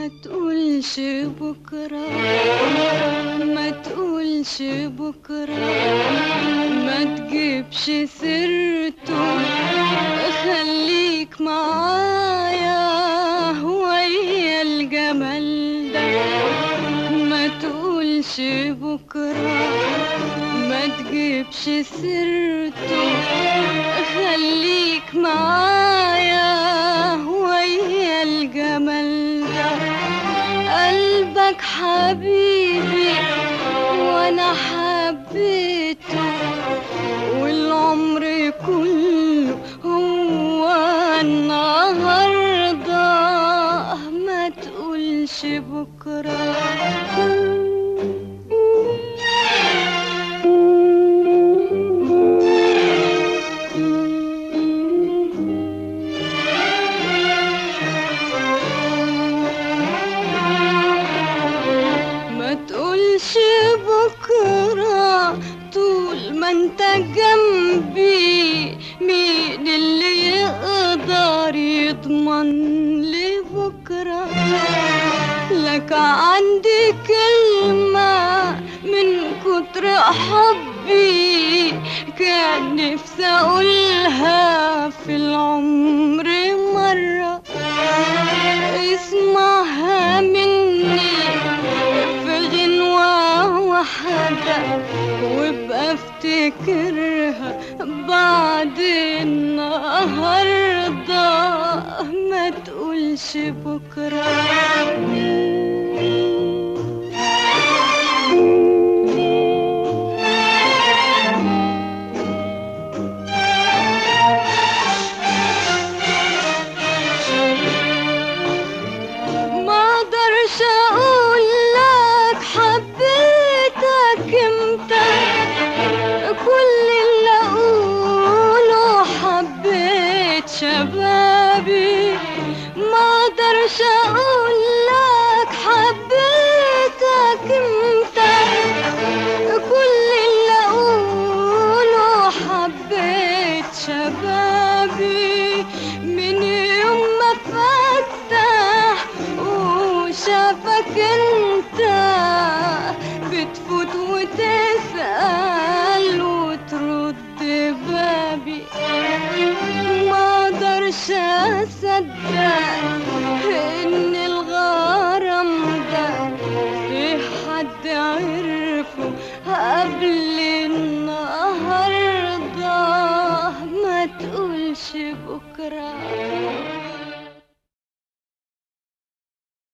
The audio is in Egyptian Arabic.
تقولش بكرة ما تقولش بكرة ما تجيبش سيرته خليك معايا ويا الجمال ده ما تقولش بكرة ما تجيبش سيرته خليك معايا ويا الجمال ده قلبك حبيبي وانا حبيته والعمر كله هو النهارده ما تقولش بكره ما تقولش بكرة طول ما انت جنبي مين اللي يقدر يضمن لي بكرة لك عندي كلمة من كتر حبي كان نفسي اقولها في العمر مرة اسمعها مني في غنوة واحدة وابقى افتكرها بعد النهاردة ما تقولش بكرة ما اقدرش اقول لك حبيتك امتى كل اللي اقوله حبيت شبابي ما اقدرش اقول لك حبيتك امتى كل اللي اقوله حبيت شبابي من يوم ما فتح وشافك انت بتفوت وتسأل وترد بابي ما اقدرش اصدق ان الغرام ده في حد عرفه قبل